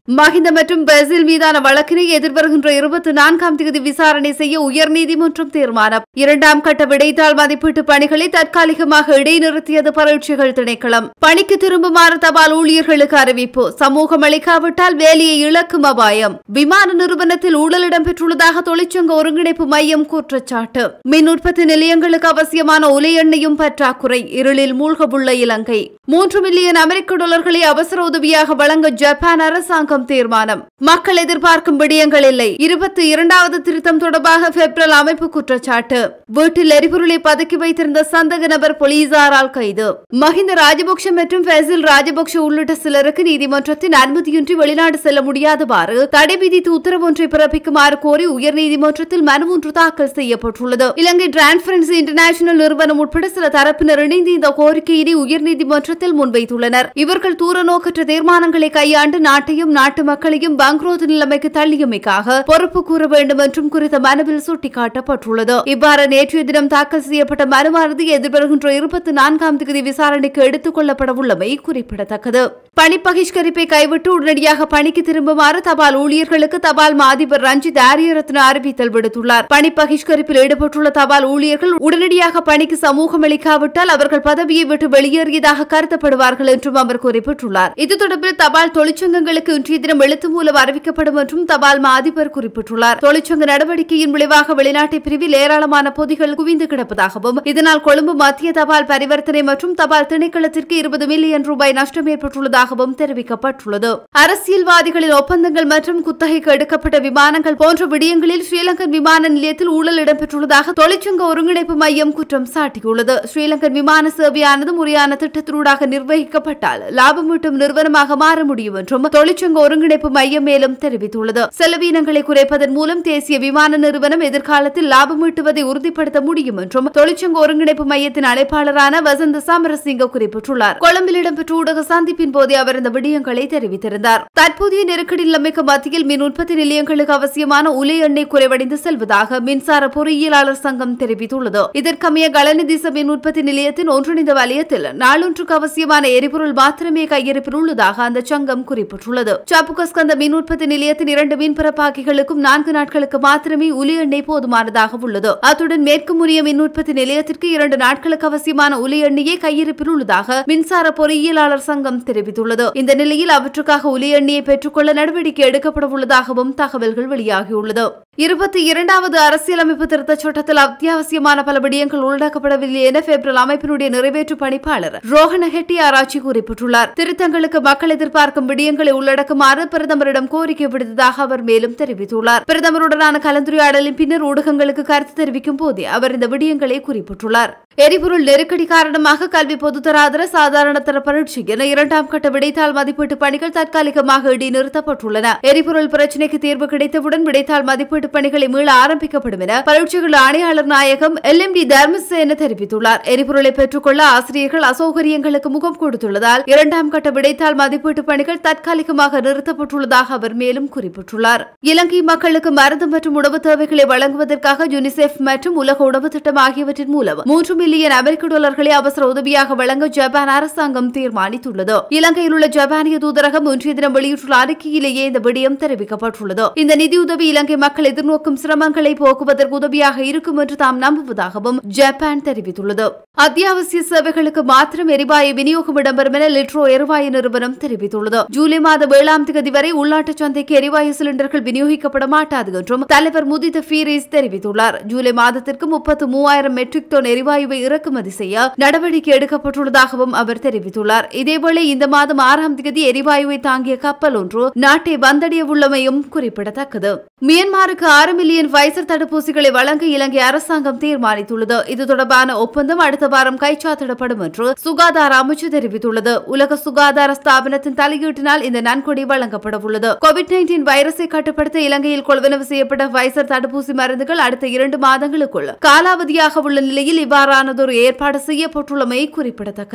மஹிந்த மற்றும் பிரேசில் மீதான வழக்கினை எதிர்வருகின்ற இருபத்தி நான்காம் தேதி விசாரணை செய்ய உயர்நீதிமன்றம் தீர்மானம் இரண்டாம் கட்ட விடைத்தாள் மதிப்பீட்டு பணிகளை தற்காலிகமாக இடைநிறுத்தியது பரீட்சைகள் திணைக்களம் பணிக்கு திரும்புமாறு தபால் ஊழியர்களுக்கு அறிவிப்பு சமூகம் அளிக்காவிட்டால் வேலையை இழக்கும் அபாயம் விமான நிறுவனத்தில் ஊழல் இடம்பெற்றுள்ளதாக தொழிற்சங்க ஒருங்கிணைப்பு மையம் குற்றச்சாட்டு மின் உற்பத்தி நிலையங்களுக்கு அவசியமான உலை எண்ணெயும் பற்றாக்குறை இருளில் மூழ்கவுள்ள இலங்கை மூன்று மில்லியன் அமெரிக்க டாலர்களை அவசர உதவியாக வழங்க ஜப்பான் அரசாங்கம் தீர்மானம் மக்கள் எதிர்பார்க்கும் விடயங்கள் இல்லை இருபத்தி இரண்டாவது திருத்தம் தொடர்பாக பெப்ரல் அமைப்பு குற்றச்சாட்டு வீட்டில் எரிபொருளை பதுக்கி வைத்திருந்த சந்தக நபர் போலீசாரால் கைது மஹிந்த ராஜபக்ஷ மற்றும் ஃபேசில் ராஜபக்ஷ உள்ளிட்ட சிலருக்கு நீதிமன்றத்தின் அனுமதியின்றி வெளிநாடு செல்ல முடியாதவாறு தடை விதித்து உத்தரவு ஒன்றை பிறப்பிக்குமாறு கோரி உயர்நீதிமன்றத்தில் மனு ஒன்று தாக்கல் செய்யப்பட்டுள்ளது இலங்கை டிரான்ஸ்பரன்சி இன்டர்நேஷனல் நிறுவனம் உட்பட சில தரப்பினர் இணைந்து இந்த கோரிக்கையினை உயர்நீதிமன்றத்தில் முன்வைத்துள்ளனர் இவர்கள் தூர நோக்கற்ற தீர்மானங்களை கையாண்டு நாட்டையும் நாட்டு மக்களையும் பங்க்ரோத் நிலைமைக்கு தள்ளியமைக்காக பொறுப்பு கூற வேண்டும் என்றும் குறித்த மனுவில் சுட்டிக்காட்டப்பட்டுள்ளது இவ்வாறு நேற்றைய தினம் தாக்கல் செய்யப்பட்ட மனுவானது எதிர்வருகின்ற இருபத்தி நான்காம் தேதி விசாரணைக்கு எடுத்துக் கொள்ளப்பட உள்ளமை குறிப்பிடத்தக்கது பணி பகிஷ்கரிப்பை கைவிட்டு உடனடியாக பணிக்கு திரும்புமாறு தபால் ஊழியர்களுக்கு தபால் மா அதிபர் ரஞ்சித் ஆரியரத்ன அறிவித்தல் விடுத்துள்ளார் பணி பகிஷ்கரிப்பில் ஈடுபட்டுள்ள தபால் ஊழியர்கள் உடனடியாக பணிக்கு சமூகம் அளிக்காவிட்டால் அவர்கள் பதவியை விட்டு வெளியேறியதாக கருதப்படுவார்கள் என்றும் அவர் குறிப்பிட்டுள்ளார் இது தொடர்பில் தபால் தொழிற்சங்கங்களுக்கு இன்றைய தினம் எழுத்து மூலம் அறிவிக்கப்படும் என்றும் தபால் மா அதிபர் குறிப்பிட்டுள்ளார் தொழிற்சங்க நடவடிக்கையின் விளைவாக வெளிநாட்டு பிரிவில் ஏராளமான பொதிகள் குவிந்து கிடப்பதாகவும் இதனால் கொழும்பு மத்திய தபால் பரிவர்த்தனை மற்றும் தபால் திணைக்களத்திற்கு இருபது மில்லியன் ரூபாய் நஷ்டம் ஏற்பட்டுள்ளதாகவும் தெரிவிக்கப்பட்டுள்ளது அரசியல்வாதிகளின் ஒப்பந்தங்கள் மற்றும் குத்தகைக்கு எடுக்கப்பட்ட விமானங்கள் போன்ற விடயங்களில் ஸ்ரீலங்கன் விமான நிலையத்தில் ஊழல் இடம்பெற்றுள்ளதாக தொழிற்சங்க ஒருங்கிணைப்பு மையம் குற்றம் சாட்டியுள்ளது ஸ்ரீலங்கன் விமான சேவையானது முறையான திட்டத்தினூடாக நிர்வகிக்கப்பட்டால் லாபம் ஈட்டும் நிறுவனமாக மாற முடியும் என்றும் தொழிற்சங்க ஒருங்கிணைப்பு மையம் மேலும் தெரிவித்துள்ளது செலவீனங்களை குறைப்பதன் மூலம் தேசிய விமான நிறுவனம் எதிர்காலத்தில் லாபம் ஈட்டுவதை உறுதிப்படுத்த முடியும் என்றும் தொழிற்சங்க ஒருங்கிணைப்பு மையத்தின் அழைப்பாளரான வசந்த சாமரசிங்க குறிப்பிட்டுள்ளார் கொழும்பில் இடம்பெற்ற ஊடக சந்திப்பின் போதே அவர் இந்த விடயங்களை தெரிவித்திருந்தார் தற்போதைய நெருக்கடி நிலைமைக்கு மத்தியில் மின் உற்பத்தி நிலையங்களுக்கு அவசியமான உலை எண்ணெய் குறைவடைந்து செல்வதாக மின்சார பொறியியலாளர் சங்கம் தெரிவித்துள்ளது இதற்கமைய கலநிதிச மின் உற்பத்தி நிலையத்தின் ஒன்றிணைந்த வலயத்தில் நாளொன்றுக்கு அவசியமான எரிபொருள் மாத்திரமே கையிருப்பில் உள்ளதாக அந்த சங்கம் குறிப்பிட்டுள்ளது சாப்புகஸ்கந்த மின் உற்பத்தி நிலையத்தின் இரண்டு மின் பிறப்பாக்கிகளுக்கும் நான்கு நாட்களுக்கு மாத்திரமே உலி எண்ணெய் போதுமானதாக உள்ளது அத்துடன் மேற்கு முறிய மின் உற்பத்தி நிலையத்திற்கு இரண்டு நாட்களுக்கு அவசியமான உலி எண்ணெயை கையிருப்பில் உள்ளதாக மின்சார பொறியியலாளர் சங்கம் தெரிவித்துள்ளது இந்த நிலையில் அவற்றுக்காக உலி எண்ணெயை பெற்றுக்கொள்ள நடவடிக்கை எடுக்கப்பட உள்ளதாகவும் தகவல்கள் வெளியாகியுள்ளது இருபத்தி இரண்டாவது அரசியலமைப்பு திருத்தச் சட்டத்தில் அத்தியாவசியமான பல விடயங்கள் உள்ளடக்கப்படவில்லை என பெப்ரல் அமைப்பினுடைய நிறைவேற்று பணிப்பாளர் ரோஹன ஹெட்டி ஆராய்ச்சி குறிப்பிட்டுள்ளார் திருத்தங்களுக்கு மக்கள் எதிர்பார்க்கும் விடயங்களை உள்ளடக்குமாறு பிரதமரிடம் கோரிக்கை விடுத்ததாக அவர் மேலும் தெரிவித்துள்ளார் பிரதமருடனான கலந்துரையாடலின் பின்னர் ஊடகங்களுக்கு கருத்து தெரிவிக்கும் போதே அவர் இந்த விடயங்களை குறிப்பிட்டுள்ளார் எரிபொருள் நெருக்கடி காரணமாக கல்வி பொதுத்தராதர சாதாரண தர பரீட்சை என இரண்டாம் கட்ட விடைத்தாள் மதிப்பீட்டு பணிகள் தற்காலிகமாக இடைநிறுத்தப்பட்டுள்ளன எரிபொருள் பிரச்சினைக்கு தீர்வு கிடைத்தவுடன் விடைத்தாள் மதிப்பீட்டு பணிகளை மீள ஆரம்பிக்கப்படும் என பரீட்சைகள் ஆணையாளர் நாயகம் எல் எம் டி தர்மசேன தெரிவித்துள்ளார் எரிபொருளை பெற்றுக்கொள்ள ஆசிரியர்கள் அசௌகரியங்களுக்கு முகம் கொடுத்துள்ளதால் இரண்டாம் கட்ட விடைத்தாள் மதிப்பீட்டு பணிகள் தற்காலிகமாக நிறுத்தப்பட்டுள்ளதாக அவர் மேலும் குறிப்பிட்டுள்ளார் இலங்கை மக்களுக்கு மருந்து மற்றும் உணவு தேவைகளை வழங்குவதற்காக யுனிசெஃப் மற்றும் உலக உணவு திட்டம் ஆகியவற்றின் மூலம் மூன்று மில்லியன் அமெரிக்க டாலர்களை அவசர உதவியாக வழங்க ஜப்பான் அரசாங்கம் தீர்மானித்துள்ளது இலங்கையில் உள்ள ஜப்பானிய தூதரகம் இன்றைய தினம் வெளியிட்டுள்ள அறிக்கையிலேயே இந்த விடயம் தெரிவிக்கப்பட்டுள்ளது இந்த நிதியுதவி இலங்கை மக்கள் எதிர்நோக்கும் சிரமங்களை போக்குவதற்கு உதவியாக இருக்கும் என்று தாம் நம்புவதாகவும் ஜப்பான் தெரிவித்துள்ளது அத்தியாவசிய சேவைகளுக்கு மாத்திரம் எரிவாயு விநியோகம் இடம்பெறும் என லிட்ரோ எரிவாயு நிறுவனம் தெரிவித்துள்ளது ஜூலை மாதம் ஏழாம் தேதி வரை உள்நாட்டு சந்தைக்கு எரிவாயு சிலிண்டர்கள் விநியோகிக்கப்பட மாட்டாது என்றும் தலைவர் முதித ஃபீரிஸ் தெரிவித்துள்ளார் ஜூலை மாதத்திற்கு முப்பத்து மூவாயிரம் மெட்ரிக் டன் எரிவாயுவை இறக்குமதி செய்ய நடவடிக்கை எடுக்கப்பட்டுள்ளதாகவும் அவர் தெரிவித்துள்ளார் இதேவேளை இந்த மாதம் ஆறாம் தேதி எரிவாயுவை தாங்கிய கப்பல் ஒன்று நாட்டை வந்தடைய உள்ளமையும் குறிப்பிடத்தக்கது மியான்மருக்கு ஆறு மில்லியன் வைசர் தடுப்பூசிகளை வழங்க இலங்கை அரசாங்கம் தீர்மானித்துள்ளது இது தொடர்பான ஒப்பந்தம் அடுத்த வாரம் கைச்சாத்திடப்படும் என்று சுகாதார அமைச்சு தெரிவித்துள்ளது உலக சுகாதார ஸ்தாபனத்தின் தலையீட்டினால் இந்த நன்கொடை வழங்கப்பட உள்ளது கோவிட் நைன்டீன் வைரஸை கட்டுப்படுத்த இலங்கையில் கொள்வனவு செய்யப்பட்ட வைசர் தடுப்பூசி மருந்துகள் அடுத்த இரண்டு மாதங்களுக்குள் காலாவதியாக உள்ள நிலையில் இவ்வாறானதொரு ஏற்பாடு செய்யப்பட்டுள்ளமை குறிப்பிடத்தக்கது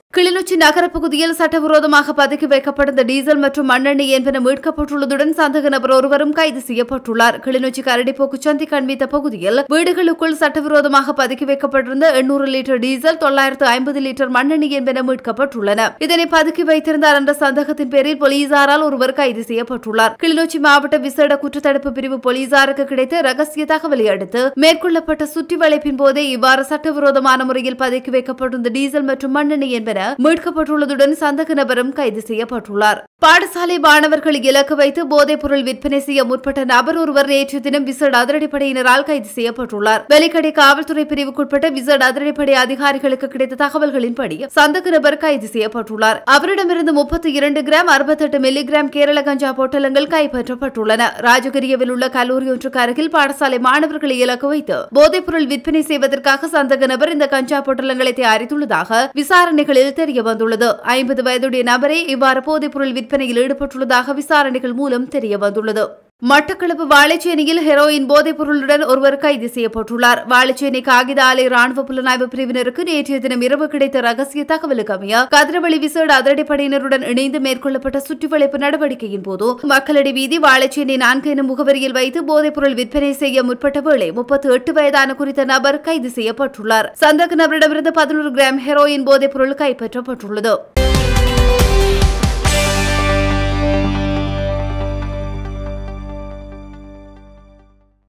கிளிநொச்சி நகர பகுதியில் சட்டவிரோதமாக பதுக்கி வைக்கப்பட்டிருந்த டீசல் மற்றும் மண்ணெண்ணெய் என்பன மீட்கப்பட்டுள்ளதுடன் சந்தேக நபர் ஒருவரும் கைது செய்யப்பட்டுள்ளார் கிளிநொச்சி கரடிப்போக்கு சந்தி கண்மித்த பகுதியில் வீடுகளுக்குள் சட்டவிரோதமாக பதுக்கி வைக்கப்பட்டிருந்த எண்ணூறு லிட்டர் டீசல் தொள்ளாயிரத்து ஐம்பது லிட்டர் மண்ணெண்ணெய் என்பன மீட்கப்பட்டுள்ளன இதனை பதுக்கி வைத்திருந்தார் என்ற சந்தேகத்தின் பேரில் போலீசாரால் ஒருவர் கைது செய்யப்பட்டுள்ளார் கிளிநொச்சி மாவட்ட விசேட குற்றத்தடுப்பு பிரிவு போலீசாருக்கு கிடைத்த ரகசிய தகவலை அடுத்து மேற்கொள்ளப்பட்ட சுற்றி வளைப்பின் போதே இவ்வாறு சட்டவிரோதமான முறையில் பதுக்கி வைக்கப்பட்டிருந்த டீசல் மற்றும் மண்ணெண்ணெய் என்பன மீட்கப்பட்டுள்ளதுடன் சந்தக நபரும் கைது செய்யப்பட்டுள்ளார் பாடசாலை மாணவர்களை இலக்கு வைத்து போதைப் பொருள் விற்பனை செய்ய முற்பட்ட நபர் ஒருவர் நேற்று தினம் விசேட அதிரடிப்படையினரால் கைது செய்யப்பட்டுள்ளார் வெலிக்கடை காவல்துறை பிரிவுக்குட்பட்ட விசேட அதிரடிப்படை அதிகாரிகளுக்கு கிடைத்த தகவல்களின்படி சந்தக நபர் கைது செய்யப்பட்டுள்ளார் அவரிடமிருந்து முப்பத்தி இரண்டு கிராம் அறுபத்தெட்டு மில்லிகிராம் கேரள கஞ்சா பொட்டலங்கள் கைப்பற்றப்பட்டுள்ளன ராஜகிரியவில் உள்ள கல்லூரி ஒன்றுக்கு அருகில் பாடசாலை மாணவர்களை இலக்கு வைத்து போதைப் பொருள் விற்பனை செய்வதற்காக சந்தக நபர் இந்த கஞ்சா பொட்டலங்களை தயாரித்துள்ளதாக விசாரணைகளில் தெரிய வந்துள்ளது ஐம்பது வயதுடைய நபரே இவ்வாறு போதைப் பொருள் விற்பனையில் ஈடுபட்டுள்ளதாக விசாரணைகள் மூலம் தெரிய வந்துள்ளது மட்டக்களப்பு வாழைச்சேனையில் ஹெரோயின் போதைப் பொருளுடன் ஒருவர் கைது செய்யப்பட்டுள்ளார் வாழைச்சேனை காகித ஆலை ராணுவ புலனாய்வு பிரிவினருக்கு நேற்றைய தினம் இரவு கிடைத்த ரகசிய தகவலுக்கு அமைய கதிரவழி விசேட அதிரடிப்படையினருடன் இணைந்து மேற்கொள்ளப்பட்ட சுற்றிவளைப்பு நடவடிக்கையின் போது மக்களடி வீதி வாழைச்சேனை நான்கு எனும் முகவரியில் வைத்து போதைப் பொருள் விற்பனை செய்ய முற்பட்ட வேளை முப்பத்தி எட்டு வயதான குறித்த நபர் கைது செய்யப்பட்டுள்ளார் சந்தக நபரிடமிருந்து பதினோரு கிராம் ஹெரோயின் போதைப் பொருள் கைப்பற்றப்பட்டுள்ளது